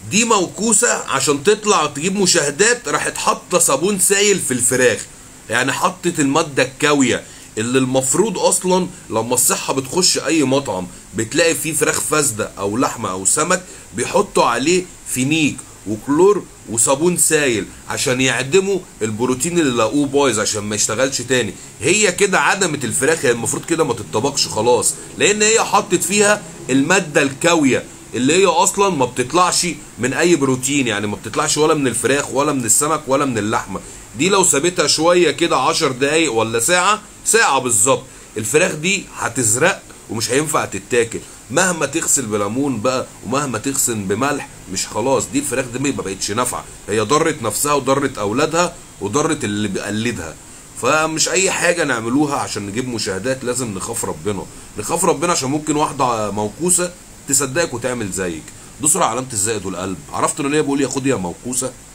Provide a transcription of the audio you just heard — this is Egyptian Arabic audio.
دي موكوسه عشان تطلع تجيب مشاهدات راحت حاطه صابون سايل في الفراخ يعني حطت الماده الكاويه اللي المفروض اصلا لما الصحه بتخش اي مطعم بتلاقي فيه فراخ فاسده او لحمه او سمك بيحطوا عليه فينيك وكلور وصابون سايل عشان يعدموا البروتين اللي لقوه بايظ عشان ما يشتغلش تاني هي كده عدمت الفراخ هي المفروض كده ما تتطبخش خلاص لان هي حطت فيها الماده الكاويه اللي هي اصلا ما بتطلعش من اي بروتين يعني ما بتطلعش ولا من الفراخ ولا من السمك ولا من اللحمه دي لو سابتها شويه كده 10 دقايق ولا ساعه ساعه بالظبط الفراخ دي هتزرق ومش هينفع تتاكل مهما تغسل بليمون بقى ومهما تغسل بملح مش خلاص دي الفراخ دي ما بقتش نافعه هي ضرت نفسها وضرت اولادها وضرت اللي بيقلدها فمش اي حاجه نعملوها عشان نجيب مشاهدات لازم نخاف ربنا نخاف ربنا عشان ممكن واحده موكوسه تصدقك وتعمل زيك دوسوا على علامه الزائد والقلب عرفت ان هي بقول يا خد يا موكوسه